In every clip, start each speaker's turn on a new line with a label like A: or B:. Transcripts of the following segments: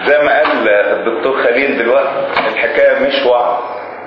A: زي ما قال الدكتور خليل دلوقتي الحكاية مش وعظ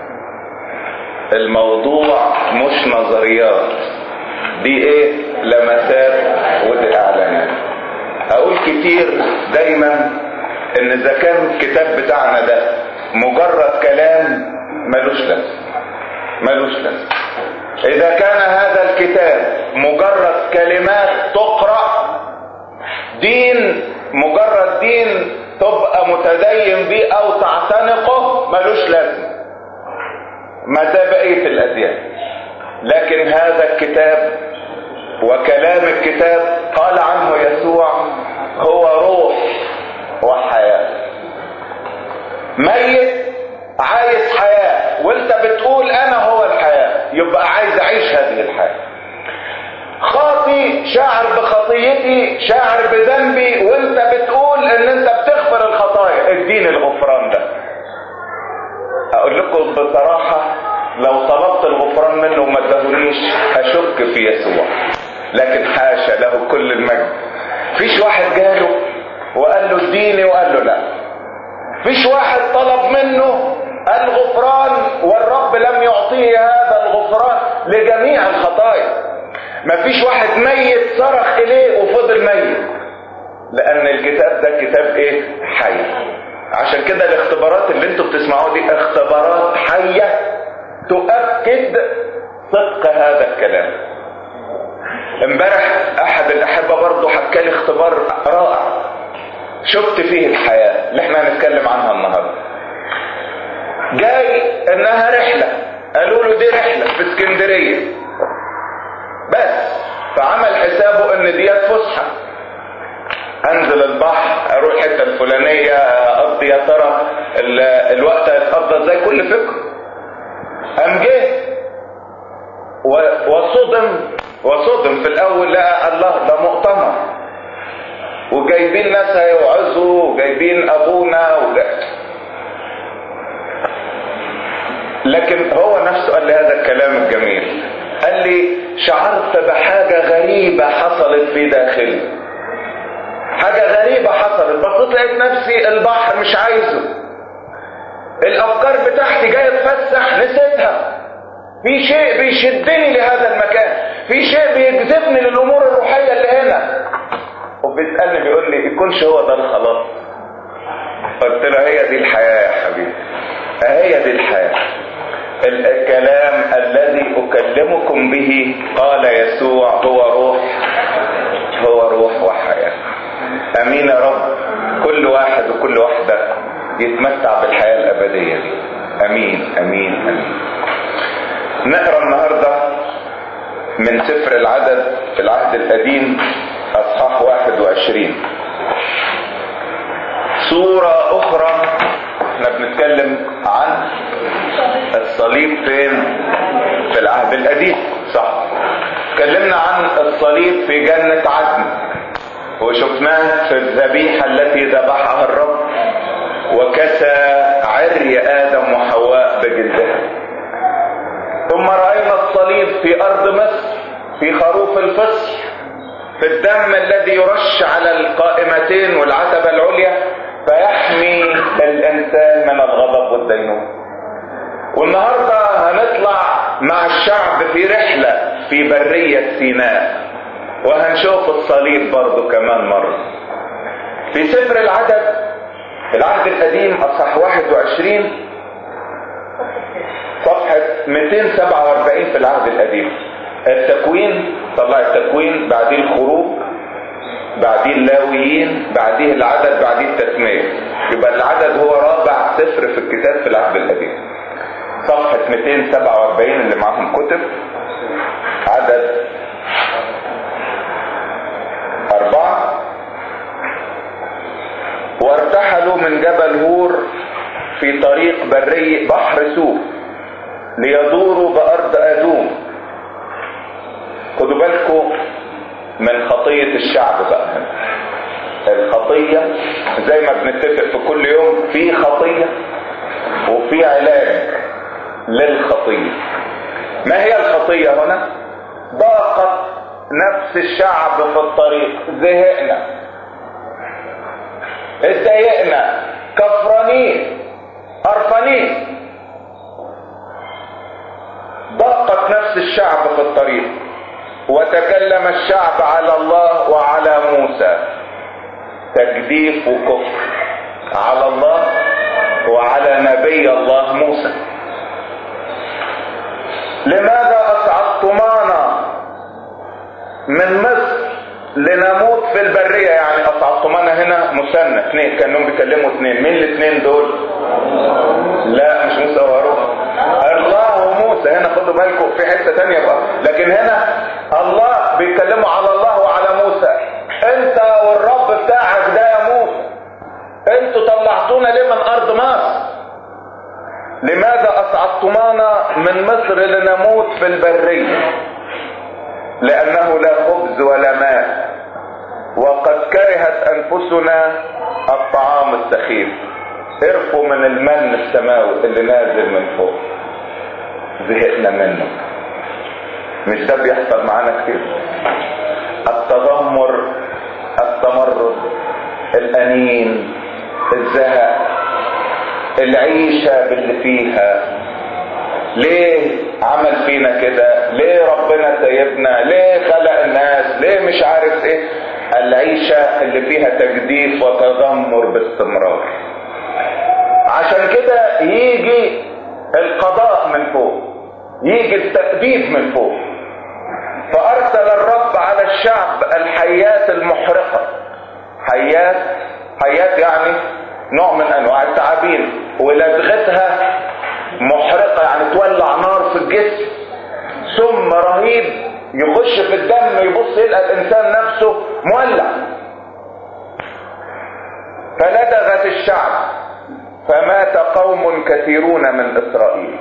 A: الموضوع مش نظريات دي ايه لمسات ودي اعلانات اقول كتير دايما ان اذا كان الكتاب بتاعنا ده مجرد كلام ملوش لازمه ملوش لازمه اذا كان هذا الكتاب مجرد كلمات تقرا دين مجرد دين تبقى متدين بيه او تعتنقه ملوش لازمه ما ده بقيه الاديان لكن هذا الكتاب وكلام الكتاب قال عنه يسوع هو روح وحياه ميت عايز حياه وانت بتقول انا هو الحياه يبقى عايز اعيش هذه الحياه خاطي شاعر بخطيتي شاعر بذنبي وانت بتقول ان انت بتغفر الخطايا اديني الغفران ده اقول لكم بصراحة لو طلبت الغفران منه وما ادهونيش اشك في يسوع لكن حاشا له كل المجد فيش واحد جاله وقال له اديني وقال له لا فيش واحد طلب منه الغفران والرب لم يعطيه هذا الغفران لجميع الخطايا مفيش واحد ميت صرخ اليه وفضل ميت لان الكتاب ده كتاب ايه حي عشان كده الاختبارات اللي انتوا بتسمعوها دي اختبارات حية تؤكد صدق هذا الكلام امبارح احد الاحبة برضه حكى لي اختبار رائع شفت فيه الحياة اللي احنا هنتكلم عنها النهاردة جاي انها رحلة قالوا له دي رحلة في اسكندرية بس فعمل حسابه ان ديت فسحه انزل البحر اروح الحته الفلانيه اقضي يا ترى الوقت هيتقضى ازاي كل فكر قام جه وصدم وصدم في الاول لقى الله ده مؤتمر وجايبين ناس هيوعظوا وجايبين ابونا وجايب. لكن هو نفسه قال لي هذا الكلام الجميل قال لي شعرت بحاجة غريبة حصلت في داخلي حاجة غريبة حصلت بصيت لقيت نفسي البحر مش عايزه الافكار بتاعتي جاية اتفسح نسيتها في شيء بيشدني لهذا المكان في شيء بيجذبني للامور الروحية اللي هنا وبيسألني بيقول لي يكونش هو ده الخلاص قلت له هي دي الحياة يا حبيبي هي دي الحياة الكلام الذي اكلمكم به قال يسوع هو روح هو روح وحياة امين يا رب كل واحد وكل واحدة يتمتع بالحياة الابدية دي امين امين امين نقرا النهاردة من سفر العدد في العهد القديم اصحاح 21 صورة اخرى احنا بنتكلم عن الصليب فين في العهد القديم صح اتكلمنا عن الصليب في جنة عدن وشفناه في الذبيحة التي ذبحها الرب وكسى عري آدم وحواء بجلدها ثم رأينا الصليب في أرض مصر في خروف الفصل في الدم الذي يرش على القائمتين والعتبة العليا فيحمي الإنسان من الغضب والدينون والنهاردة هنطلع مع الشعب في رحلة في برية سيناء وهنشوف الصليب برضو كمان مرة في سفر العدد العهد القديم اصح 21 صفحة 247 في العهد القديم التكوين طلع التكوين بعديه الخروج بعديه اللاويين بعديه العدد بعديه التسمية يبقى العدد هو رابع سفر في الكتاب في العهد القديم صفحة 247 اللي معاهم كتب عدد أربعة وارتحلوا من جبل هور في طريق بري بحر سوف ليدوروا بأرض أدوم خدوا بالكم من خطية الشعب بقى الخطية زي ما بنتفق في كل يوم في خطية وفي علاج للخطية ما هي الخطية هنا ضاقت نفس الشعب في الطريق زهقنا اتضايقنا كفرانين قرفانين ضاقت نفس الشعب في الطريق وتكلم الشعب على الله وعلى موسى تجديف وكفر على الله وعلى نبي الله موسى لماذا اصعدتمانا من مصر لنموت في البرية يعني اصعدتمانا هنا مثنى اثنين كانهم بيكلموا اثنين مين الاثنين دول لا مش موسى وهارون الله وموسى هنا خدوا بالكم في حتة تانية بقى لكن هنا الله بيتكلموا على الله وعلى موسى انت والرب بتاعك ده يا موسى انتوا طلعتونا ليه من ارض مصر لماذا اصعدتمانا من مصر لنموت في البرية لانه لا خبز ولا ماء وقد كرهت انفسنا الطعام السخيف ارفوا من المن السماوي اللي نازل من فوق زهقنا منه مش ده بيحصل معانا كتير التذمر التمرد الانين الزهق العيشة باللي فيها ليه عمل فينا كده ليه ربنا سايبنا ليه خلق الناس ليه مش عارف ايه العيشة اللي فيها تجديف وتذمر باستمرار عشان كده يجي القضاء من فوق يجي التأديب من فوق فأرسل الرب على الشعب الحيات المحرقة حيات حيات يعني نوع من أنواع التعابين ولدغتها محرقة يعني تولع نار في الجسم سم رهيب يخش في الدم يبص يلقى الإنسان نفسه مولع فلدغت الشعب فمات قوم كثيرون من إسرائيل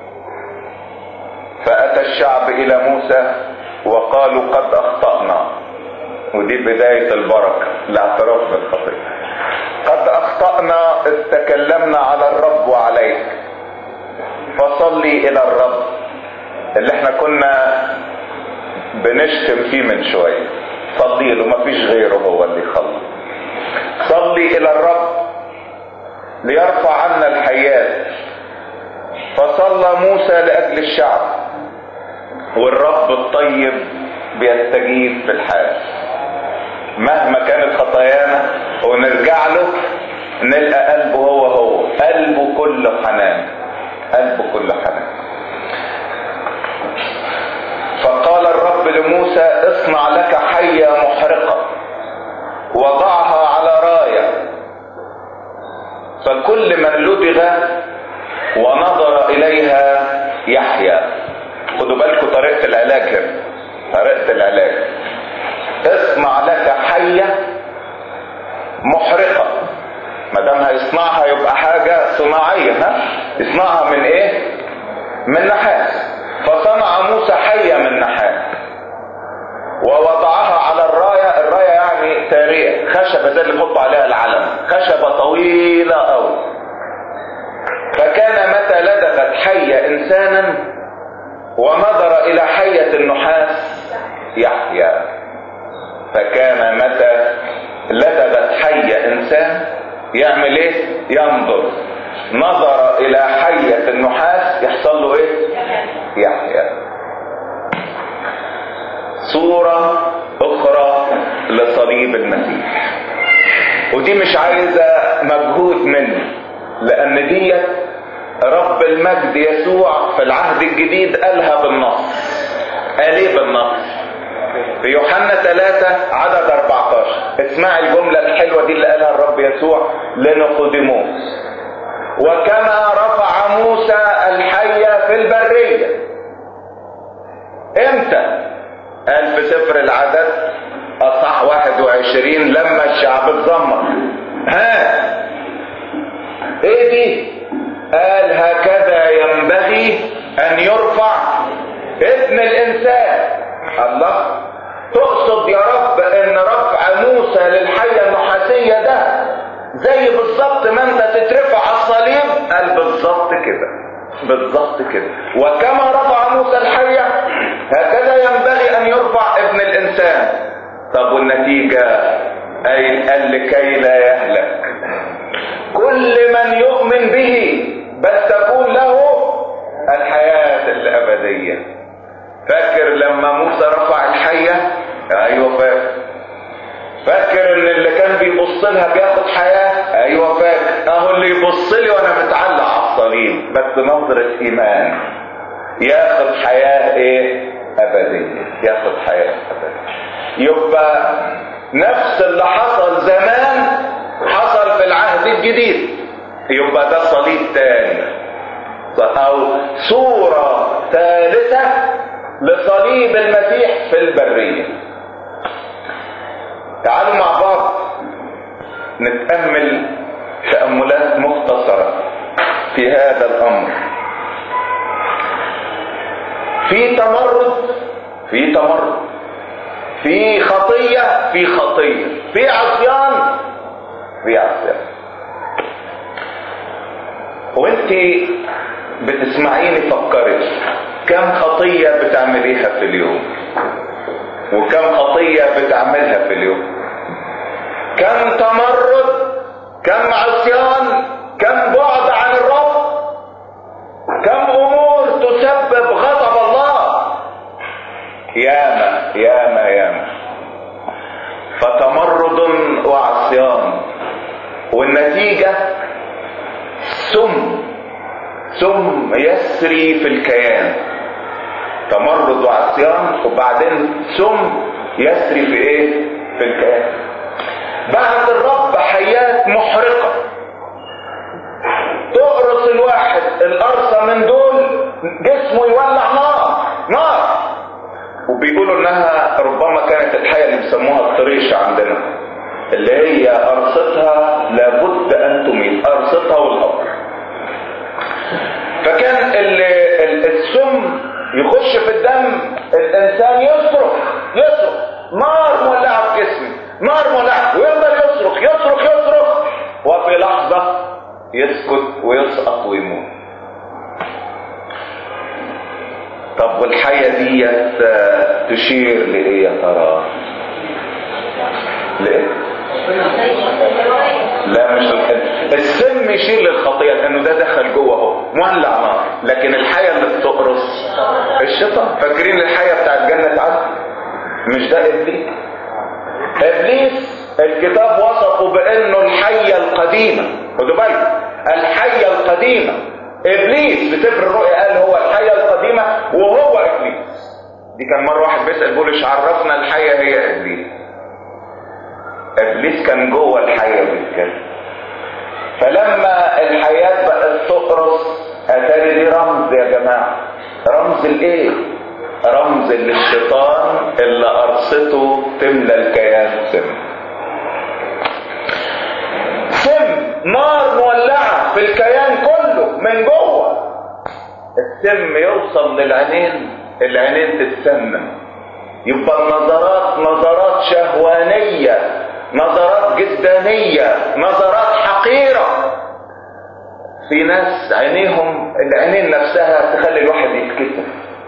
A: فأتى الشعب إلى موسى وقالوا قد أخطأنا ودي بداية البركة الاعتراف بالخطيئة قد أخطأنا إذ تكلمنا على الرب وعليك فصلي إلى الرب اللي احنا كنا بنشتم فيه من شوية صلي له مفيش غيره هو اللي يخلص صلي إلى الرب ليرفع عنا الحياة فصلى موسى لأجل الشعب والرب الطيب بيستجيب في الحال مهما كانت خطايانا ونرجع له نلقى قلبه هو هو قلبه كله حنان قلبه كله حنان فقال الرب لموسى اصنع لك حية محرقة وضعها على راية فكل من لدغ ونظر اليها يحيا خدوا بالكم طريقة العلاج هنا طريقة العلاج اصنع لك حية محرقة ما دام هيصنعها يبقى حاجة صناعية ها يصنعها من ايه من نحاس فصنع موسى حية من نحاس ووضعها على الراية الراية يعني تارية خشبة زي اللي بيحطوا عليها العلم خشبة طويلة أوي فكان متى لدغت حية إنسانا ونظر إلى حية النحاس يحيا فكان متى لدغت حية إنسان يعمل إيه؟ ينظر نظر إلى حية النحاس يحصل له إيه؟ يحيا صورة أخرى لصليب المسيح ودي مش عايزة مجهود مني لأن ديت رب المجد يسوع في العهد الجديد قالها بالنص قال ايه بالنص في يوحنا 3 عدد 14 اسمع الجملة الحلوة دي اللي قالها الرب يسوع لنقوديموس وكما رفع موسى الحية في البرية امتى قال في سفر العدد اصح 21 لما الشعب اتذمر ها ايه دي قال هكذا ينبغي ان يرفع ابن الانسان الله تقصد يا رب ان رفع موسى للحية النحاسية ده زي بالظبط ما انت تترفع على الصليب قال بالظبط كده بالظبط كده وكما رفع موسى الحية هكذا ينبغي ان يرفع ابن الانسان طب والنتيجة اي قال لكي لا يهلك كل بل تكون له الحياة الأبدية فاكر لما موسى رفع الحية ايوه فاكر فاكر ان اللي كان بيبص لها بياخد حياة ايوه فاكر اهو اللي يبص لي وانا متعلق على الصليب بس نظرة ايمان ياخد حياة ايه ابدية ياخد حياة ابدية يبقى نفس اللي حصل زمان حصل في العهد الجديد يبقى ده صليب تاني او صورة ثالثة لصليب المسيح في البرية تعالوا مع بعض نتأمل تأملات مختصرة في هذا الأمر في تمرد في تمرد في خطية في خطية في عصيان في عصيان وانت بتسمعيني فكري كم خطية بتعمليها في اليوم وكم خطية بتعملها في اليوم كم تمرد كم عصيان كم بعد عن الرب كم امور تسبب غضب الله ياما ياما ياما فتمرد وعصيان والنتيجة سم سم يسري في الكيان تمرد وعصيان وبعدين سم يسري في ايه في الكيان بعد الرب حياة محرقة تقرص الواحد القرصة من دول جسمه يولع نار نار وبيقولوا انها ربما كانت الحية اللي بيسموها الطريشة عندنا اللي هي قرصتها لابد ان تميت قرصتها والقبر فكان السم يخش في الدم الانسان يصرخ يصرخ نار مولعه في جسمه نار مولعه ويفضل يصرخ يصرخ يصرخ وفي لحظه يسكت ويسقط ويموت طب والحية ديت تشير لإيه يا ترى؟ لإيه؟ لا مش السم يشير للخطيه لانه ده دخل جوه اهو مولع نار لكن الحيه اللي بتقرص الشيطان فاكرين الحيه بتاعت جنه عدن مش ده ابليس ابليس الكتاب وصفه بانه الحيه القديمه خدوا بالك الحيه القديمه ابليس بسفر الرؤيا قال هو الحيه القديمه وهو ابليس دي كان مره واحد بيسال بيقول عرفنا الحيه هي ابليس ابليس كان جوه الحياه بيتكلم فلما الحياه بقت تقرص اتاري دي رمز يا جماعه رمز الايه رمز للشيطان اللي قرصته تملى الكيان سم سم نار مولعه في الكيان كله من جوه السم يوصل للعينين العينين تتسمم يبقى النظرات نظرات شهوانيه نظرات جدانية نظرات حقيرة في ناس عينيهم العينين نفسها تخلي الواحد يتكتف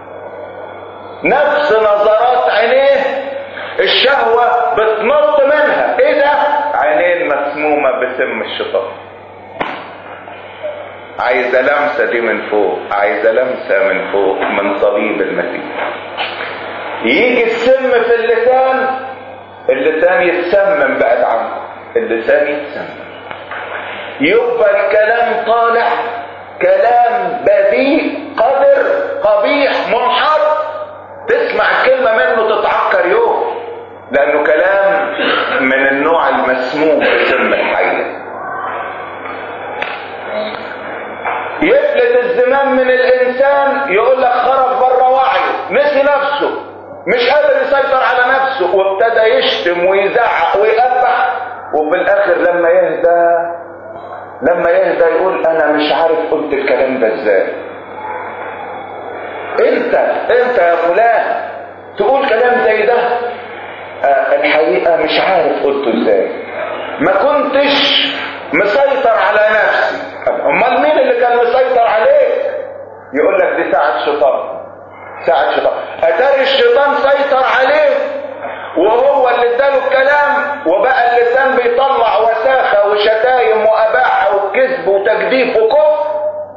A: نفس نظرات عينيه الشهوة بتنط منها ايه ده عينين مسمومة بسم الشيطان عايزة لمسة دي من فوق عايزة لمسة من فوق من صليب المسيح يجي السم في اللسان اللسان يتسمم بعد عنه اللسان يتسمم يبقى الكلام طالع كلام بذيء قذر قبيح منحط تسمع كلمة منه تتعكر يوم لأنه كلام من النوع المسموم بسم الحية يفلت الزمام من الإنسان يقول لك خرج بره وعيه نسي نفسه مش قادر يسيطر على نفسه وابتدى يشتم ويزعق ويقبح وفي الاخر لما يهدى لما يهدى يقول انا مش عارف قلت الكلام ده ازاي انت انت يا فلان تقول كلام زي ده آه الحقيقة مش عارف قلته ازاي ما كنتش مسيطر على نفسي امال مين اللي كان مسيطر عليك يقول لك دي ساعة شيطان ساعة شيطان اتاري الشيطان سيطر عليه وهو اللي اداله الكلام وبقى اللسان بيطلع وساخة وشتايم واباحة وكذب وتجديف وكفر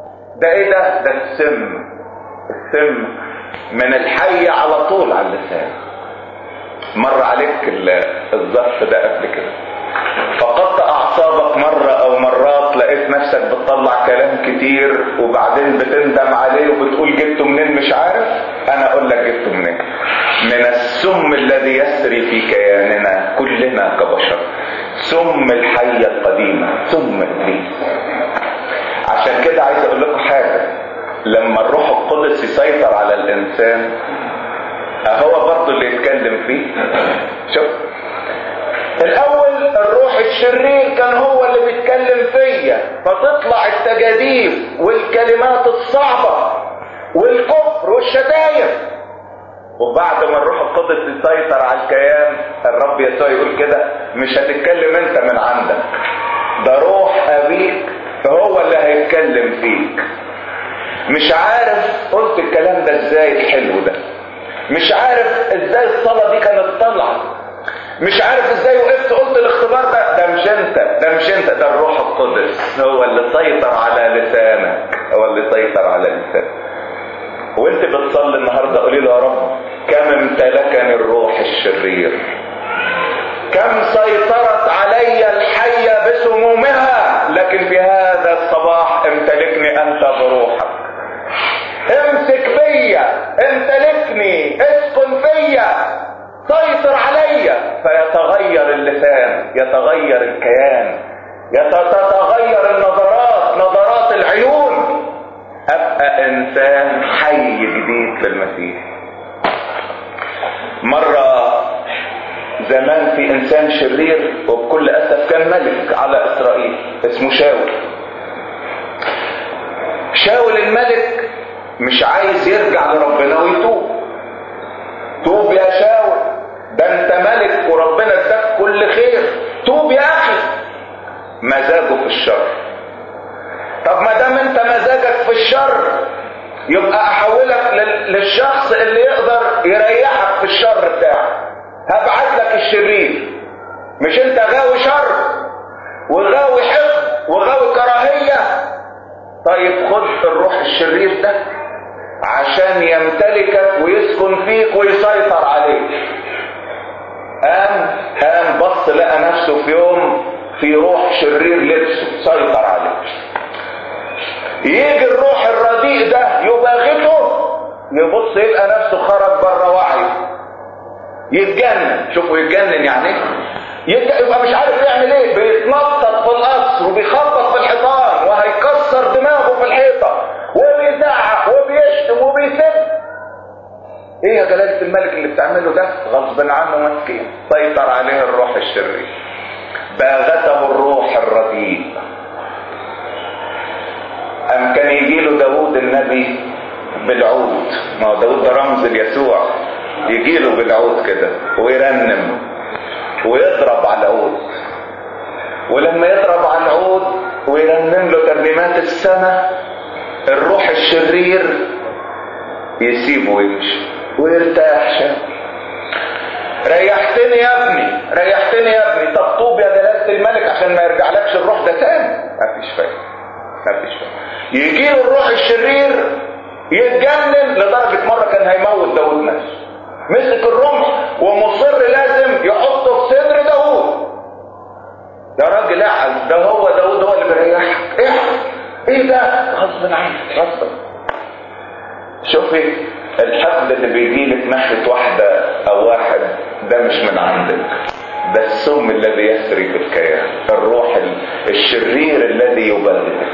A: ده ايه ده ده السم السم من الحي على طول على اللسان مر عليك الظرف ده قبل كده فقدت اعصابك مرة او مرات لقيت نفسك بتطلع كلام كتير وبعدين بتندم عليه وبتقول جبته منين مش عارف انا اقول لك جبته منين من السم الذي يسري في كياننا كلنا كبشر سم الحية القديمة سم ابليس عشان كده عايز اقول لكم حاجة لما الروح القدس يسيطر على الانسان هو برضه اللي يتكلم فيه شوف الاول الروح الشرير كان هو اللي بيتكلم فيا فتطلع التجاديف والكلمات الصعبة والكفر والشتايم وبعد ما الروح القدس يسيطر على الكيان الرب يسوع يقول كده مش هتتكلم انت من عندك ده روح ابيك هو اللي هيتكلم فيك مش عارف قلت الكلام ده ازاي الحلو ده مش عارف ازاي الصلاة دي كانت طالعة مش عارف ازاي وقفت قلت الاختبار ده ده مش انت ده مش انت ده الروح القدس هو اللي سيطر على لسانك هو اللي سيطر على لسانك وانت بتصلي النهارده قولي له يا رب كم امتلكني الروح الشرير كم سيطرت علي الحية بسمومها لكن في هذا الصباح امتلكني انت بروحك امسك بيا امتلكني اسكن فيا سيطر عليا فيتغير اللسان يتغير الكيان يتتغير النظرات نظرات العيون ابقى انسان حي جديد في المسيح مرة زمان في انسان شرير وبكل اسف كان ملك على اسرائيل اسمه شاول شاول الملك مش عايز يرجع لربنا ويتوب توب يا شاول ده انت ملك وربنا اداك كل خير توب يا اخي مزاجه في الشر طب ما دام انت مزاجك في الشر يبقى احولك للشخص اللي يقدر يريحك في الشر بتاعك هبعت لك الشرير مش انت غاوي شر وغاوي حقد وغاوي كراهية طيب خد الروح الشرير ده عشان يمتلكك ويسكن فيك ويسيطر عليك قام قام بص لقى نفسه في يوم في روح شرير لبسه سيطر عليه يجي الروح الرديء ده يباغته يبص يلقى نفسه خرج بره وعيه يتجنن شوفوا يتجنن يعني يبقى مش عارف يعمل ايه بيتنطط في القصر وبيخبط في الحيطان وهيكسر دماغه في الحيطه وبيزعق وبيشتم وبيسب ايه يا جلالة الملك اللي بتعمله ده غصب عنه مسكين سيطر عليه الروح الشرير باغته الروح الرديء ام كان يجي له داود النبي بالعود ما هو داود ده رمز ليسوع يجي له بالعود كده ويرنم ويضرب على العود ولما يضرب على العود ويرنم له ترنيمات السماء الروح الشرير يسيبه ويمشي ويرتاح شاب ريحتني يا ابني ريحتني يا ابني طب طوب يا جلالة الملك عشان ما يرجعلكش الروح ده تاني مفيش فايدة مفيش فايدة يجي له الروح الشرير يتجنن لدرجة مرة كان هيموت داود نفسه مسك الرمح ومصر لازم يحطه في صدر داود يا راجل اعقل ده هو داود هو اللي بيريحك ايه ايه ده غصب عنك غصب شوفي الحقد اللي بيجيلك ناحية واحدة او واحد ده مش من عندك ده السم الذي يسري في الكيان الروح الشرير الذي يبلغك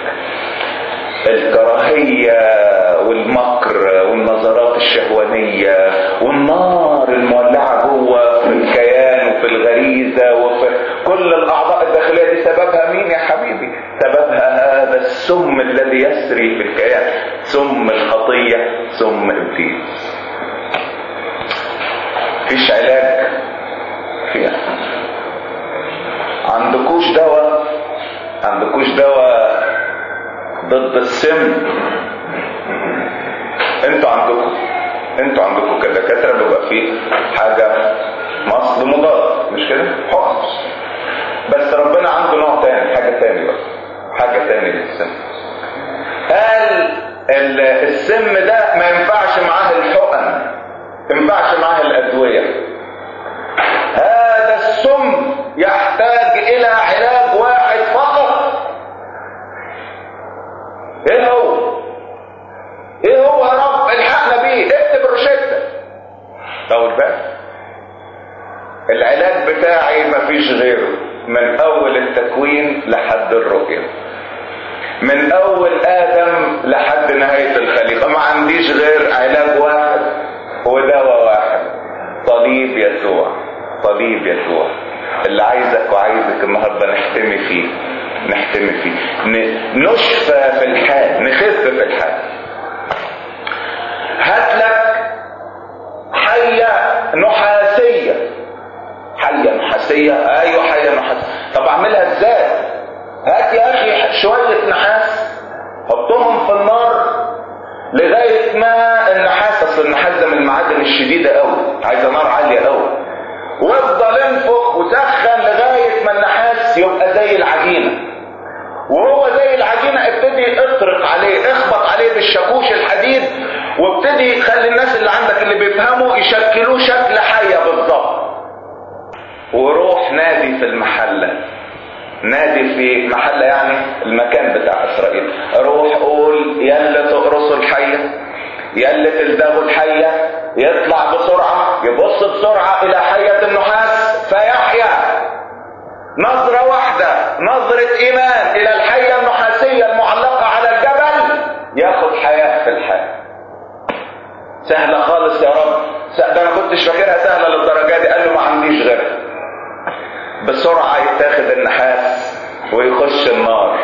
A: الكراهية والمكر والنظرات الشهوانية والنار المولعة جوه في الكيان وفي الغريزة وفي كل الأعضاء الداخلية دي سببها مين يا حبيبي سببها هذا السم الذي يسري في الكيان سم الخطية سم إبليس فيش علاج فيها عندكوش دواء عندكوش دواء ضد السم انتوا عندكم انتوا عندكم كدكاتره بيبقى فيه حاجه مصل مضاد مش كده حقن بس ربنا عنده نوع تاني حاجه تاني بقى حاجه تاني للسم قال السم ده ما ينفعش معاه الحقن ما ينفعش معاه الادويه هذا السم يحتاج الى علاج واحد فقط ايه هو ايه هو يا رب الحقنا بيه اكتب الروشته طول بالك العلاج بتاعي مفيش غيره من اول التكوين لحد الرؤيه من اول ادم لحد نهايه الخليقه ما عنديش غير علاج واحد ودواء واحد صليب يسوع صليب يسوع اللي عايزك وعايزك النهارده نحتمي فيه نحتمي فيه نشفى في الحال نخف في الحال هات لك حية نحاسية حية نحاسية ايوه حية نحاسية طب اعملها ازاي هات يا اخي شوية نحاس حطهم في النار لغاية ما النحاس اصل النحاس ده من المعادن الشديدة قوي عايزة نار عالية قوي وافضل انفخ وسخن لغاية ما النحاس يبقى زي العجينة وهو زي العجينة ابتدي اطرق عليه اخبط عليه بالشاكوش الحديد وابتدي خلي الناس اللي عندك اللي بيفهموا يشكلوه شكل حية بالظبط وروح نادي في المحلة نادي في محلة يعني المكان بتاع اسرائيل روح قول يلا تقرصوا الحية يلا تلدغوا الحية يطلع بسرعة يبص بسرعة الى حية النحاس فيحيا نظرة واحدة نظرة ايمان الى الحية النحاسية المعلقة على الجبل ياخد حياة في الحياة سهلة خالص يا رب ده انا كنتش فاكرها سهلة للدرجة دي قال له ما عنديش غيرها بسرعة يتاخد النحاس ويخش النار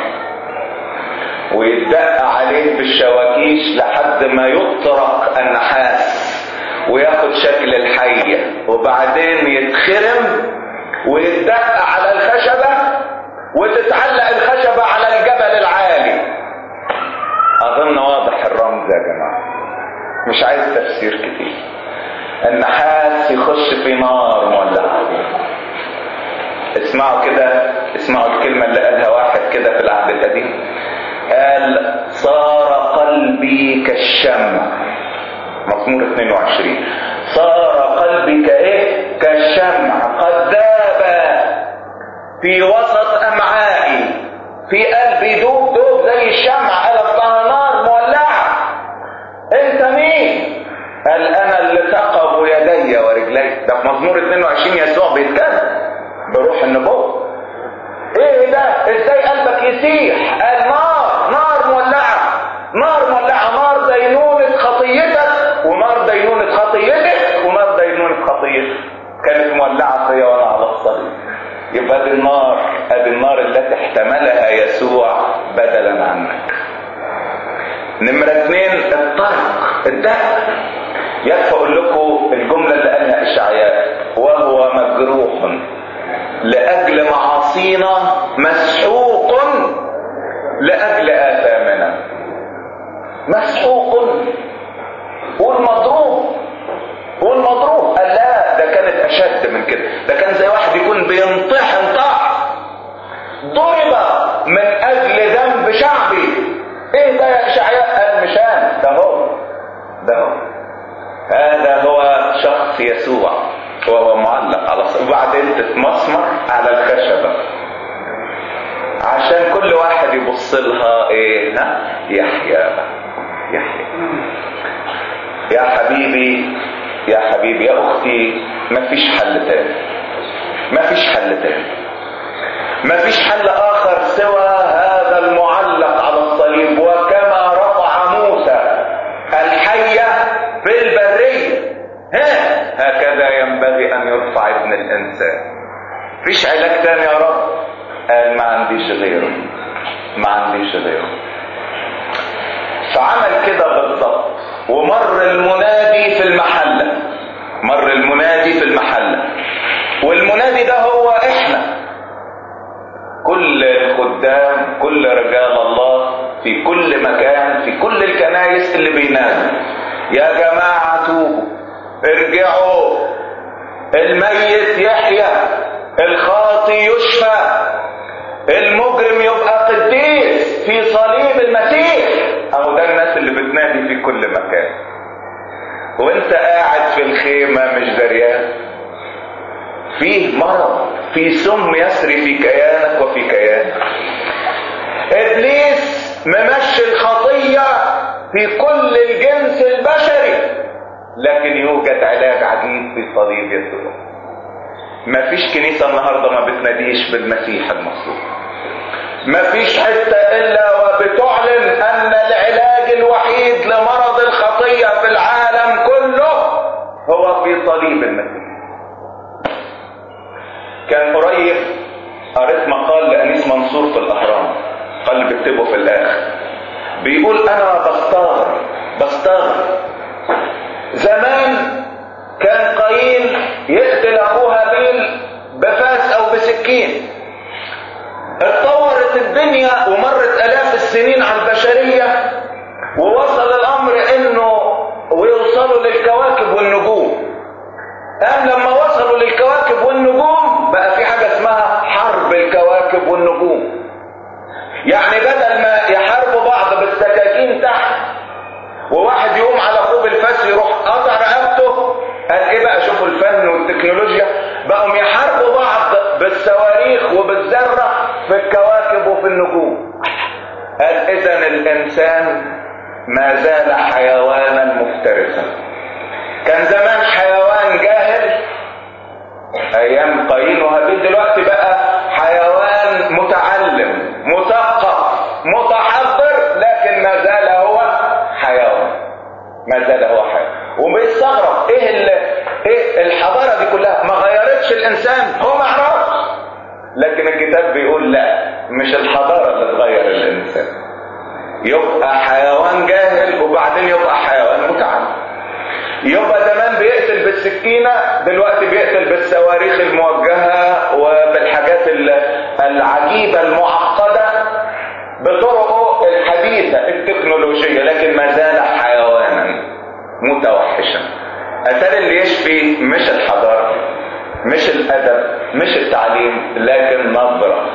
A: ويدق عليه بالشواكيش لحد ما يطرق النحاس وياخد شكل الحية وبعدين يتخرم ويتدق على الخشبة وتتعلق الخشبة على الجبل العالي اظن واضح الرمز يا جماعة مش عايز تفسير كتير النحاس يخش في نار مولعة اسمعوا كده اسمعوا الكلمة اللي قالها واحد كده في العهد القديم قال صار قلبي كالشمع مزمور 22 صار قلبي كايه كالشمع قد ذاب في وسط امعائي في قلبي دوب دوب زي الشمع قلبتها نار مولعه انت مين قال انا اللي ثقب يدي ورجلي ده في مزمور 22 يسوع بيتكلم بروح النبوة ايه ده ازاي قلبك يسيح قال نار نار مولعة نار مولعة نار دينونة خطيتك ونار دينونة خطيتك ونار دينونة خطيتك كانت مولعة فيا وانا على الصليب يبقى دي النار ادي النار التي احتملها يسوع بدلا عنك نمرة اثنين الطرق الدق يكفى اقول لكم الجملة اللي قالها اشعياء وهو مجروح لأجل معاصينا مسحوق لأجل آثامنا مسحوق والمضروب والمضروب قال لا ده كانت أشد من كده ده كان زي واحد يكون بينطحن طاح ضرب من أجل ذنب شعبي ايه ده يا إشعياء قال مشان ده هو ده هو هذا هو شخص يسوع وهو معلق على الصليب وبعدين تتمسمر على الخشبة عشان كل واحد يبص لها ايه ها يحيى يحيى يا حبيبي يا حبيبي يا اختي مفيش حل تاني مفيش حل تاني مفيش حل اخر سوى هذا المعلق على الصليب وكما رفع موسى الحية في البرية ها هكذا ينبغي ان يرفع ابن الانسان فيش علاج تاني يا رب قال ما عنديش غيره ما عنديش غيره فعمل كده بالضبط ومر المنادي في المحلة مر المنادي في المحلة والمنادي ده هو احنا كل الخدام كل رجال الله في كل مكان في كل الكنائس اللي بينادوا يا جماعة توبوا ارجعوا الميت يحيى الخاطي يشفى المجرم يبقى قديس في صليب المسيح في كل مكان وانت قاعد في الخيمة مش دريان فيه مرض في سم يسري في كيانك وفي كيانك ابليس ممشي الخطية في كل الجنس البشري لكن يوجد علاج عجيب في صليب يسوع مفيش كنيسة النهاردة ما بتناديش بالمسيح المصلوب مفيش حتة الا وبتعلن ان العلاج الوحيد لمرض الخطية في العالم كله هو في صليب المسيح كان قريب قريت مقال لأنيس منصور في الأهرام قال اللي بيكتبه في الآخر بيقول أنا بستغرب بستغرب زمان كان قايين يقتل أخوه هابيل بفاس أو بسكين اتطورت الدنيا ومرت آلاف السنين على البشرية ووصل الأمر إنه ويوصلوا للكواكب والنجوم قام لما وصلوا للكواكب والنجوم بقى في حاجة اسمها حرب الكواكب والنجوم يعني بدل ما يحاربوا بعض بالسكاكين تحت وواحد يقوم على اخوه بالفاس يروح قطع رقبته قال ايه بقى شوفوا الفن والتكنولوجيا بقوا يحاربوا بعض بالصواريخ وبالذرة في الكواكب وفي النجوم قال اذا الانسان ما زال حيوانا مفترسا كان زمان حيوان جاهل ايام قايين وهابيل دلوقتي بقى حيوان متعلم مثقف متحضر لكن ما زال هو حيوان ما زال هو حيوان وبيستغرب ايه ال... ايه الحضاره دي كلها ما غيرتش الانسان هو ما عرفش لكن الكتاب بيقول لا مش الحضاره اللي تغير الانسان يبقى حيوان جاهل وبعدين يبقى حيوان متعلم يبقى زمان بيقتل بالسكينة دلوقتي بيقتل بالصواريخ الموجهة وبالحاجات العجيبة المعقدة بطرقه الحديثة التكنولوجية لكن ما زال حيوانا متوحشا أثار اللي يشفي مش الحضارة مش الأدب مش التعليم لكن نظرة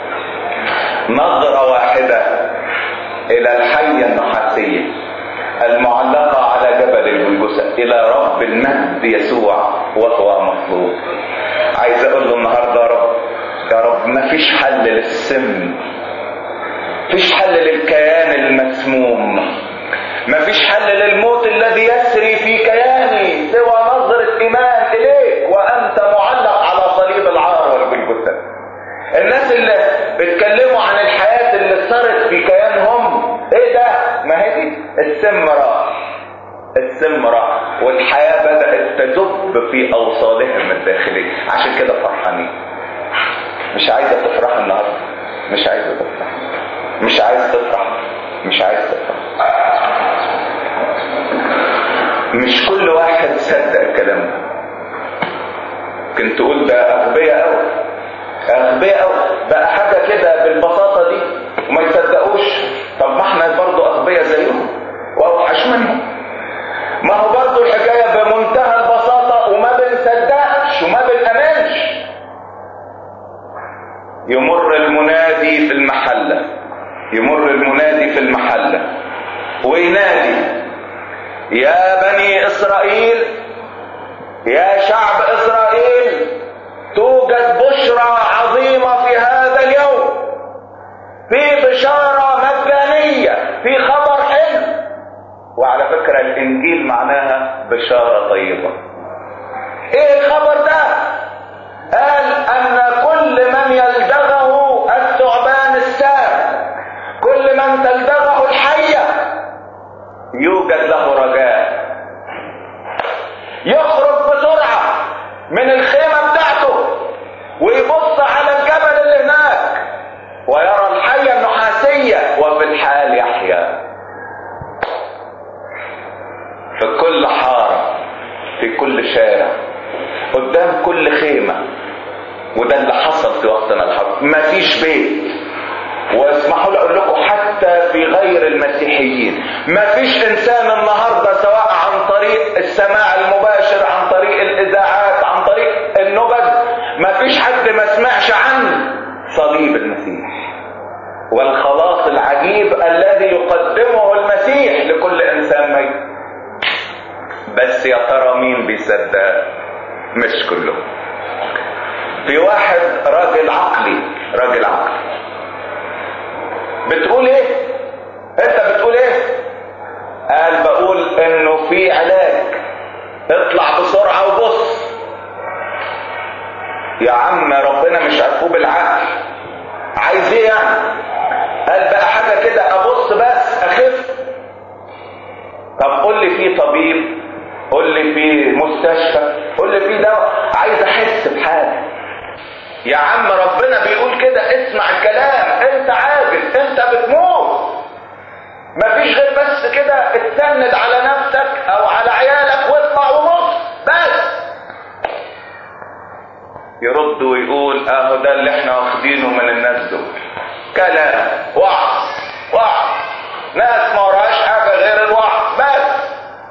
A: نظرة واحدة إلى الحية النحاسية المعلقة على جبل الجلجسة إلى رب المجد يسوع وهو مطلوب عايز أقول له النهاردة يا رب يا رب ما فيش حل للسم فيش حل للكيان المسموم ما فيش حل للموت الذي يسري في كياني سوى نظرة إيمان إليك وأنت معلق على صليب العار والجلجسة الناس اللي بيتكلموا عن الحياة اللي صارت في كيانهم ايه ده ما هي دي السم راح السم راح والحياة بدأت تدب في أوصالهم الداخلية عشان كده فرحانين مش عايزة تفرح النهاردة مش عايزة تفرح مش عايز تفرح مش عايز تفرح مش كل واحد صدق الكلام ده ممكن تقول ده أغبياء أوي أغبياء أوي بقى حاجة كده بالبساطة دي وما يصدقوش طب ما احنا برضه أغبياء زيهم وأوحش منهم ما هو برضه الحكاية بمنتهى البساطة وما بنصدقش وما بنأمنش يمر المنادي في المحلة يمر المنادي في المحلة وينادي يا بني إسرائيل يا شعب إسرائيل توجد بشرى عظيمة في هذا اليوم في بشارة مجانية في خبر حلو وعلى فكرة الإنجيل معناها بشارة طيبة إيه الخبر ده؟ قال أن كل من يلدغه الثعبان السام كل من تلدغه الحية يوجد له رجاء يخرج بسرعة من الخيمة بتاعته ويبص على الجبل اللي هناك ويرى الحية النحاسية وفي الحال يحيا في كل حارة في كل شارع قدام كل خيمة وده اللي حصل في وقتنا الحرب مفيش بيت واسمحوا لي اقول لكم حتى في غير المسيحيين مفيش انسان النهارده سواء عن طريق السماع المباشر عن طريق الاذاعات عن طريق النبذ مفيش حد ما سمعش عن صليب المسيح والخلاص العجيب الذي يقدمه المسيح لكل انسان بس يا ترى مين بيصدق مش كلهم في واحد راجل عقلي راجل عقلي بتقول ايه انت بتقول ايه قال بقول انه في علاج اطلع بسرعة وبص يا عم ربنا مش عارفوه بالعقل عايز ايه يعني قال بقى حاجة كده ابص بس اخف طب قول لي في طبيب قول لي في مستشفى قول لي في دواء عايز احس بحاجة يا عم ربنا بيقول كده اسمع الكلام انت عاجز انت بتموت مفيش غير بس كده اتسند على نفسك او على عيالك واطلع وبص بس يرد ويقول اهو ده اللي احنا واخدينه من الناس دول كلام وعظ وعظ ناس ما وراهاش حاجه غير الوعظ بس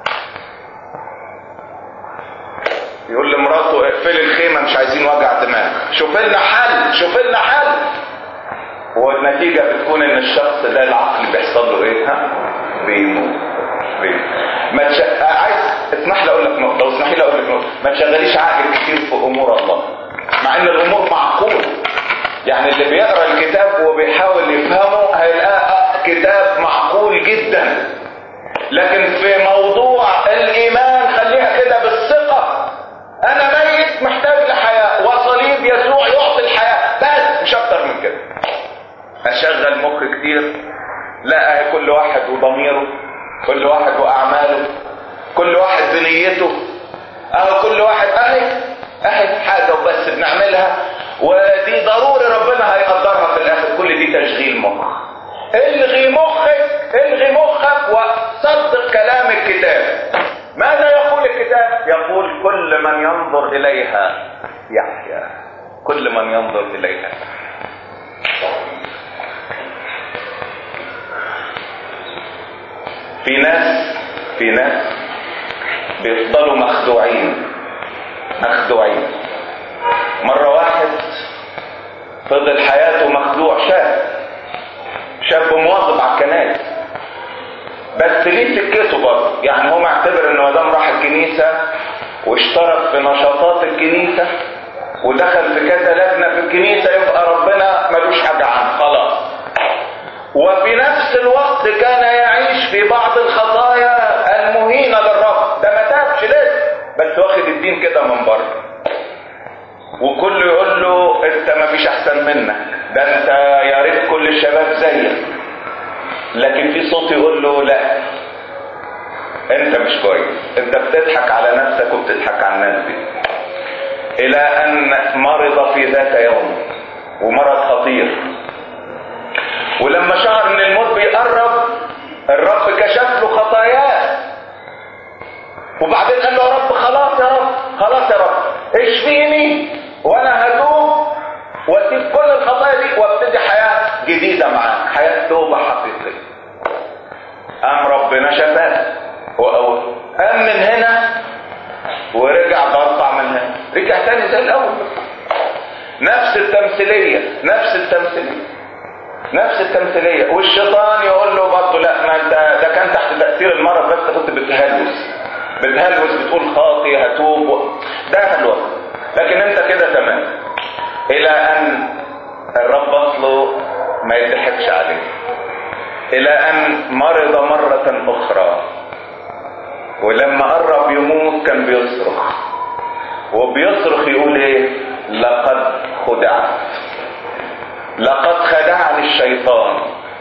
A: يقول لمراته اقفلي الخيمه مش عايزين وجع دماغ شوف لنا حل شوف لنا حل والنتيجه بتكون ان الشخص ده العقل بيحصل له ايه ها بيموت بيموت ما تش... عايز اسمح لي اقول لك نقطه واسمحي لي اقول لك نقطه ما تشغليش عقلك كتير في امور الله مع ان الامور معقوله يعني اللي بيقرا الكتاب وبيحاول يفهمه هيلاقي كتاب معقول جدا لكن في موضوع الايمان خليها كده بالثقه انا ميت محتاج لحياه وصليب يسوع يعطي الحياه بس مش اكتر من كده اشغل مخ كتير لا كل واحد وضميره كل واحد واعماله كل واحد بنيته اهو كل واحد اهي اهي حاجه وبس بنعملها ودي ضروري ربنا هيقدرها في الاخر كل دي تشغيل مخ الغي مخك الغي مخك وصدق كلام الكتاب ماذا يقول الكتاب يقول كل من ينظر اليها يحيا كل من ينظر اليها في ناس في ناس بيفضلوا مخدوعين مخدوعين مرة واحد فضل حياته مخدوع شاب شاب مواظب على الكنائس بس ليه سكته برضه يعني هو معتبر انه دام راح الكنيسة واشترك في نشاطات الكنيسة ودخل في كذا لجنة في الكنيسة يبقى ربنا ملوش حاجة عنه خلاص وفي نفس الوقت كان يعيش في بعض الخطايا المهينة للرب ده ما تابش لسه بس واخد الدين كده من بره وكله يقول له انت ما فيش احسن منك ده انت يا ريت كل الشباب زيك لكن في صوت يقول له لا انت مش كويس انت بتضحك على نفسك وبتضحك على الناس دي الى ان مرض في ذات يوم ومرض خطير ولما شعر ان الموت بيقرب الرب كشف له خطاياه وبعدين قال له يا رب خلاص يا رب خلاص يا رب اشفيني وانا هتوب واسيب كل الخطايا دي وابتدي حياه جديده معاك حياه توبه حقيقيه قام ربنا شفاه قام من هنا ورجع برطع من هنا رجع تاني زي الاول نفس التمثيليه نفس التمثيليه نفس التمثيليه والشيطان يقول له برضه لا ما انت ده كان تحت تاثير المرض بس كنت بتهلوس بتهلوس بتقول خاطي هتوب ده هلوس لكن انت كده تمام الى ان الرب اصله ما يضحكش عليه الى ان مرض مرة اخرى ولما قرب يموت كان بيصرخ وبيصرخ يقول ايه لقد خدعت لقد خدعني الشيطان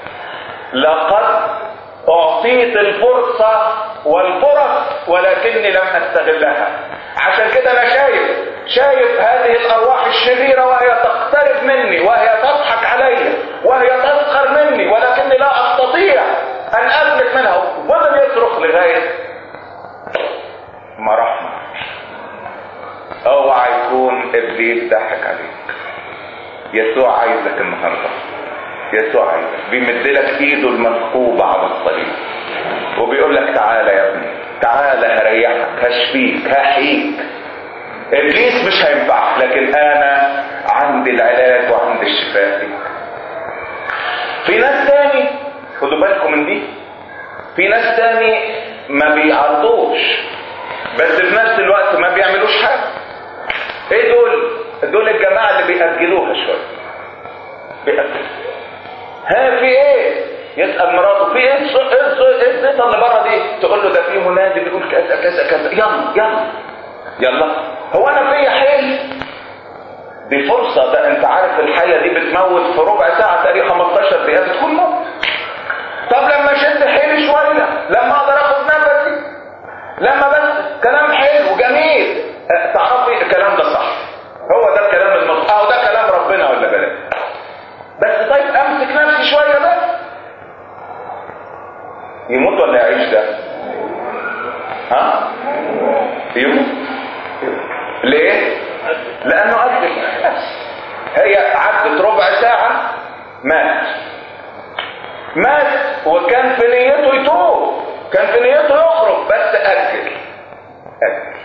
A: لقد اعطيت الفرصة والفرص ولكني لم استغلها عشان كده انا شايف شايف هذه الارواح الشريرة وهي تقترب مني وهي تضحك علي وهي تسخر مني ولكني لا استطيع ان املك منها وفضل يصرخ لغاية ما رحمة اوعى يكون ابليس ضحك عليك يسوع عايزك النهارده يسوع عايزك بيمد لك ايده المثقوبة على الصليب وبيقول لك تعالى يا ابني تعالى هريحك هشفيك هحييك ابليس مش هينفعك لكن انا عندي العلاج وعندي الشفاء فيك في ناس تاني خدوا بالكم من دي في ناس تاني ما بيعرضوش بس في نفس الوقت ما بيعملوش حاجه ايه دول دول الجماعه اللي بيأجلوها شويه بيأجلوها ها في ايه يسأل مراته في ايه ايه ايه الزيطه اللي بره دي تقول له ده في منادي بيقول كذا كذا كذا يلا يلا يلا هو انا فيا حيل دي فرصه ده انت عارف الحيه دي بتموت في ربع ساعه تقريبا 15 دقيقه بتكون موت طب لما شد حيلي شويه لما اقدر اخد نفسي لما بس كلام حلو جميل تعرفي الكلام ده صح هو ده الكلام المظبوط اهو ده كلام ربنا ولا بلاش بس طيب امسك نفسي شويه بس يموت ولا يعيش ده ها يموت ليه لانه اجل هي عدت ربع ساعه مات مات وكان في نيته يتوب كان في نيته يخرج بس اجل اجل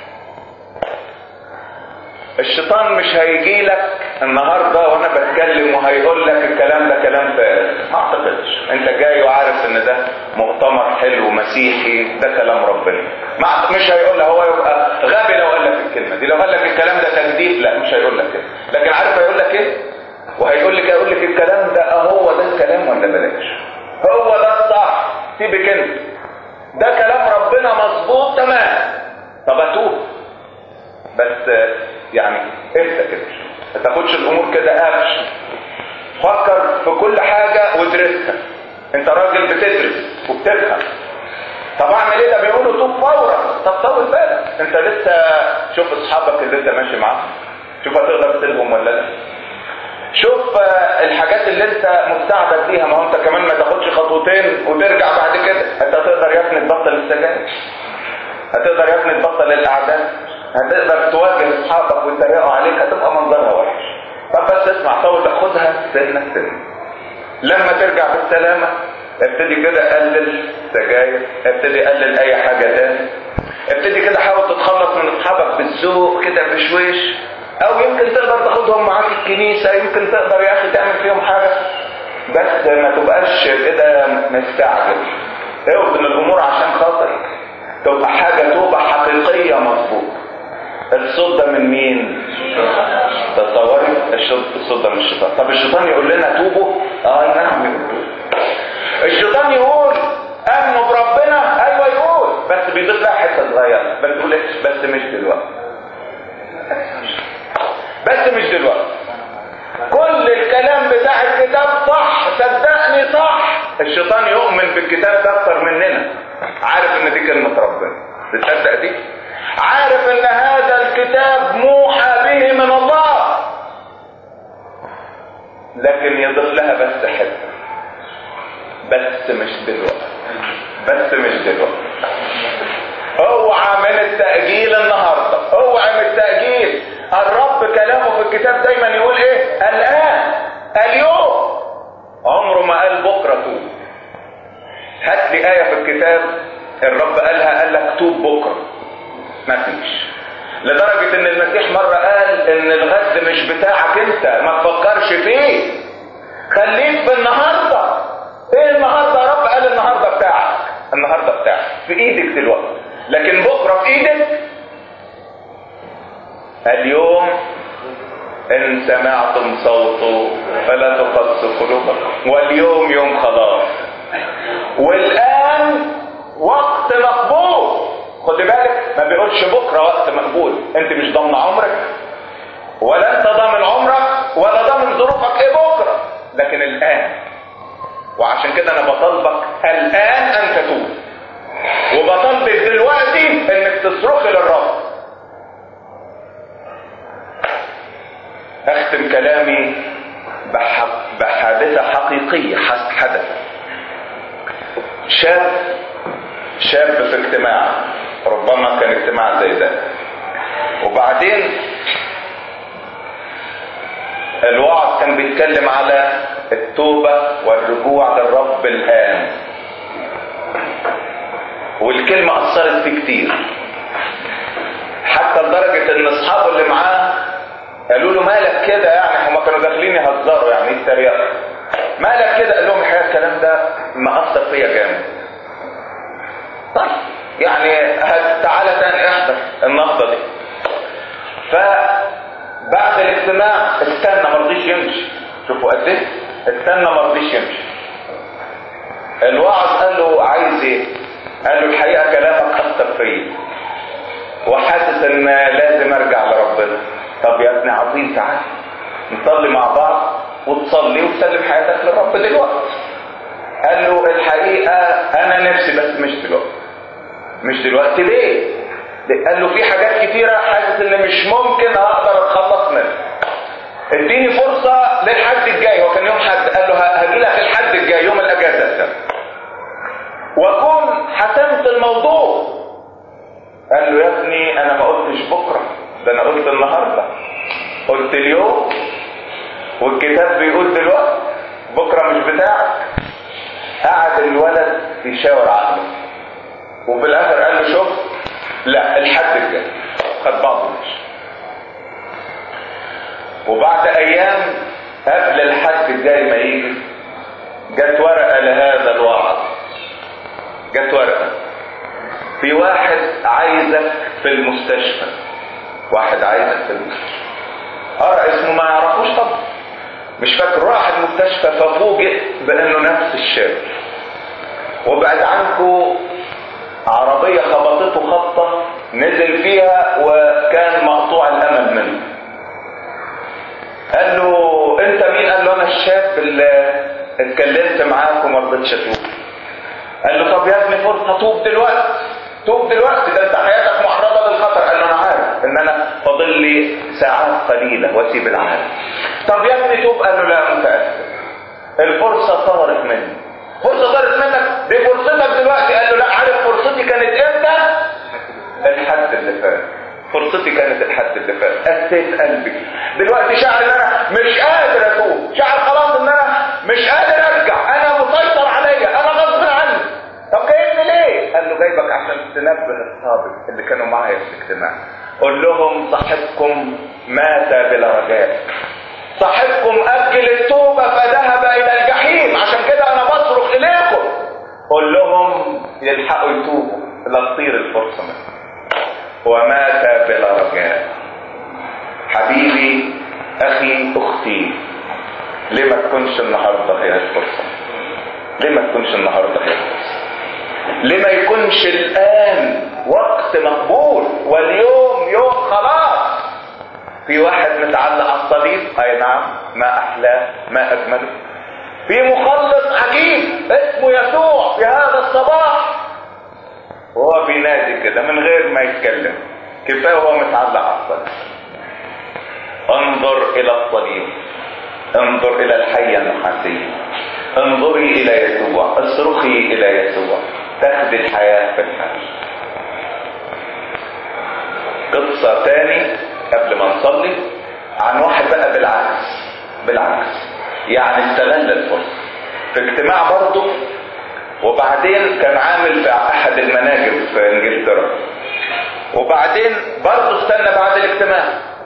A: الشيطان مش هيجي لك النهارده وانا بتكلم وهيقول لك الكلام ده كلام فارغ ما اعتقدش انت جاي وعارف ان ده مؤتمر حلو مسيحي ده كلام ربنا ما مش هيقول هو يبقى غبي لو قال لك الكلمه دي لو قال لك الكلام ده تجديد لا مش هيقول لك كده لكن عارف هيقول لك ايه وهيقول لك يقول لك الكلام ده هو ده الكلام ولا بلاش هو ده الصح سيبك انت ده كلام ربنا مظبوط تمام طب اتوب بس يعني اهدى كده ما تاخدش الامور كده قفش فكر في كل حاجة وادرسها انت راجل بتدرس وبتفهم طب اعمل ايه ده بيقولوا توب فورا طب طول بالك انت لسه شوف اصحابك اللي انت ماشي معاهم شوف هتقدر تسيبهم ولا لا شوف الحاجات اللي انت مستعبد بيها ما هو انت كمان ما تاخدش خطوتين وترجع بعد كده انت هتقدر يا ابني تبطل السجاير هتقدر يا ابني تبطل الاعداد هتقدر تواجه اصحابك ويتريقوا عليك هتبقى منظرها وحش طب بس اسمع طول تاخدها سنة سنة لما ترجع بالسلامة ابتدي كده قلل سجاير ابتدي قلل اي حاجة تاني ابتدي كده حاول تتخلص من اصحابك بالذوق كده بشويش او يمكن تقدر تاخدهم معاك الكنيسة يمكن تقدر يا اخي تعمل فيهم حاجة بس ما تبقاش كده مستعجل اوزن الامور عشان خاطر تبقى حاجة توبة حقيقية مظبوطة الصوت ده من مين تصوري الصوت ده من الشيطان طب الشيطان يقول لنا توبوا اه نعم يقول الشيطان يقول امنوا بربنا ايوه يقول بس بيضيف لها حته صغيره بس تقول بس مش دلوقتي بس مش دلوقتي كل الكلام بتاع الكتاب صح صدقني صح الشيطان يؤمن بالكتاب ده اكتر مننا عارف ان دي كلمه ربنا تصدق دي عارف ان هذا الكتاب موحى به من الله لكن يضيف لها بس حته بس مش دلوقتي بس مش دلوقتي اوعى من التأجيل النهاردة اوعى من التأجيل الرب كلامه في الكتاب دايما يقول ايه الان اليوم عمره ما قال بكرة توب هات لي آية في الكتاب الرب قالها قال لك توب بكرة ما فيش لدرجة ان المسيح مرة قال ان الغد مش بتاعك انت ما تفكرش فيه خليك في النهاردة ايه النهاردة يا رب قال النهاردة بتاعك النهاردة بتاعك في ايدك دلوقتي لكن بكرة في ايدك اليوم ان سمعتم صوته فلا تقصوا قلوبكم واليوم يوم خلاص والان وقت مقبول خد بالك ما بيقولش بكرة وقت مقبول انت مش ضامن عمرك ولا انت ضامن عمرك ولا ضامن ظروفك ايه بكرة لكن الان وعشان كده انا بطالبك الان ان تتوب وبطالبك دلوقتي انك تصرخي للرب اختم كلامي بحادثة حقيقية حدث شاب شاب في اجتماع ربما كان اجتماع زي ده وبعدين الوعظ كان بيتكلم على التوبة والرجوع للرب الآن والكلمة أثرت فيه كتير حتى لدرجة إن أصحابه اللي معاه قالوا له مالك كده يعني هما كانوا داخلين يهزروا يعني يتريقوا مالك كده قال لهم الحقيقة الكلام ده مأثر فيا جامد طيب يعني تعالى تاني احضر النهضة دي فبعد الاجتماع استنى ما رضيش يمشي شوفوا قد ايه استنى ما رضيش يمشي الوعظ قال له عايز ايه قال له الحقيقة كلامك أثر فيا وحاسس ان لازم ارجع لربنا طب يا ابني عظيم تعال نصلي مع بعض وتصلي وتسلم حياتك للرب دلوقتي قال له الحقيقة انا نفسي بس مش دلوقتي مش دلوقتي ليه قال له في حاجات كتيرة حاسس ان مش ممكن اقدر اتخلص منها اديني فرصة للحد الجاي هو كان يوم حد قال له هجي لك الحد الجاي يوم الاجازة واكون حسمت الموضوع قال له يا ابني انا ما قلتش بكرة ده انا قلت النهاردة قلت اليوم والكتاب بيقول دلوقتي بكرة مش بتاعك قعد الولد يشاور عقله وفي الاخر قال له شوف لا الحد الجاي خد بعضه ماشي وبعد ايام قبل الحد الجاي ما يجي جت ورقه لهذا الوعظ جت ورقه في واحد عايزك في المستشفى واحد عايزك في المستشفى قرا اسمه ما يعرفوش طبعا مش فاكر راح المستشفى ففوجئ بانه نفس الشاب وبعد عنكم عربية خبطته خبطة نزل فيها وكان مقطوع الامل منه قال له انت مين قال له انا الشاب اللي اتكلمت معاك وما رضيتش اتوب قال له طب يا ابني فرصه توب دلوقتي توب دلوقتي ده انت حياتك معرضه للخطر قال له انا عارف ان انا فاضل لي ساعات قليله واسيب العالم طب يا ابني توب قال له لا متاسف الفرصه طارت مني فرصه طارت منك دي فرصتك دلوقتي قال له لا عارف فرصتي كانت امتى الحد اللي فات فرصتي كانت الحد اللي فات قسيت قلبي دلوقتي شعر ان انا مش قادر اتوب شعر خلاص ان انا مش قادر ارجع انا مسيطر عليا انا غصب عني طب جايبني ليه قال له جايبك عشان تنبه الصادق اللي كانوا معايا في الاجتماع قول لهم صاحبكم مات بلا رجاء صاحبكم اجل التوبه فذهب الى الجحيم عشان كده انا بصرخ اليكم قول لهم يلحقوا يتوبوا لا تطير الفرصه منهم ومات بلا رجاء حبيبي اخي اختي ليه ما تكونش النهارده هي الفرصه ليه ما تكونش النهارده هي الفرصه ليه ما يكونش الان وقت مقبول واليوم يوم خلاص في واحد متعلق على الصليب اي نعم ما احلاه ما اجمله في مخلص عجيب اسمه يسوع في هذا الصباح وهو بينادي كده من غير ما يتكلم كفايه وهو متعلق على الصليب انظر الى الصليب انظر الى الحية النحاسية انظري الى يسوع اصرخي الى يسوع تاخدي الحياة في الحياة قصة تاني قبل ما نصلي عن واحد بقى بالعكس بالعكس يعني استغل الفرصة في اجتماع برضه وبعدين كان عامل في احد المناجم في انجلترا وبعدين برضه استنى بعد الاجتماع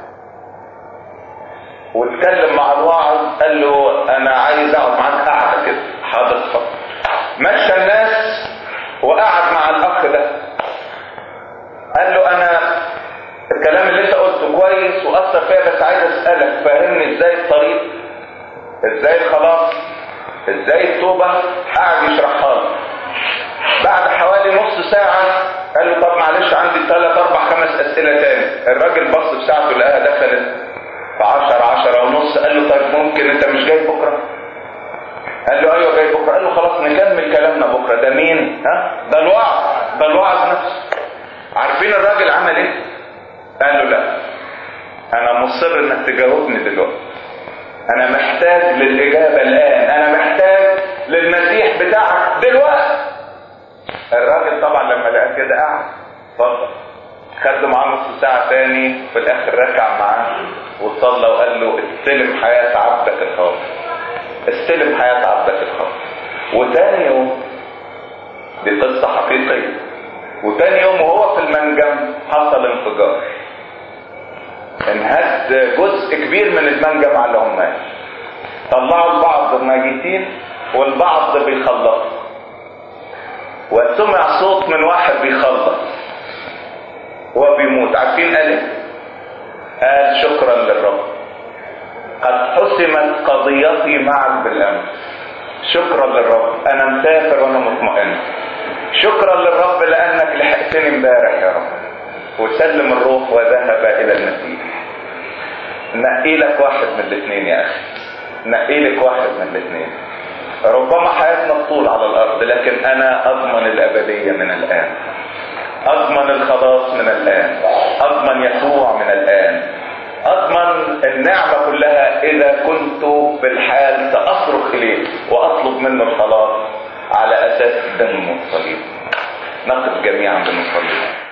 A: واتكلم مع الواعظ قال له انا عايز اقعد معاك قعده كده حاضر اتفضل مشى الناس وقعد مع الاخ ده قال له انا الكلام اللي انت قلته كويس واثر فيا بس عايز اسالك فهمني ازاي الطريق ازاي الخلاص ازاي التوبه قعد يشرحها له بعد حوالي نص ساعه قال له طب معلش عندي ثلاث اربع خمس اسئله تاني الراجل بص بساعته لقاها دخلت في عشر عشرة ونص قال له طيب ممكن انت مش جاي بكرة قال له ايوه جاي بكرة قال له خلاص نكمل كلامنا بكرة ده مين ها ده الوعظ ده الوعظ نفسه عارفين الراجل عمل ايه قال له لا انا مصر انك تجاوبني دلوقتي انا محتاج للاجابة الان انا محتاج للمسيح بتاعك دلوقتي الراجل طبعا لما لقى كده قعد اتفضل خد معاه نص ساعة تاني في الاخر ركع معاه وصلى وقال له استلم حياة عبدك الخاطئ استلم حياة عبدك الخاطئ وتاني يوم دي قصة حقيقية وتاني يوم وهو في المنجم حصل انفجار انهد جزء كبير من المنجم على العمال طلعوا البعض ميتين والبعض بيخلصوا وسمع صوت من واحد بيخلص وبيموت عارفين قال ايه قال شكرا للرب قد حسمت قضيتي معك بالامس شكرا للرب انا مسافر وانا مطمئن شكرا للرب لانك لحقتني امبارح يا رب وسلم الروح وذهب الى المسيح نقي لك واحد من الاثنين يا اخي نقي لك واحد من الاثنين ربما حياتنا تطول على الارض لكن انا اضمن الابديه من الان اضمن الخلاص من الان اضمن يسوع من الان اضمن النعمه كلها اذا كنت بالحال ساصرخ اليه واطلب منه الخلاص على اساس دم الصليب نقف جميعا بنصلي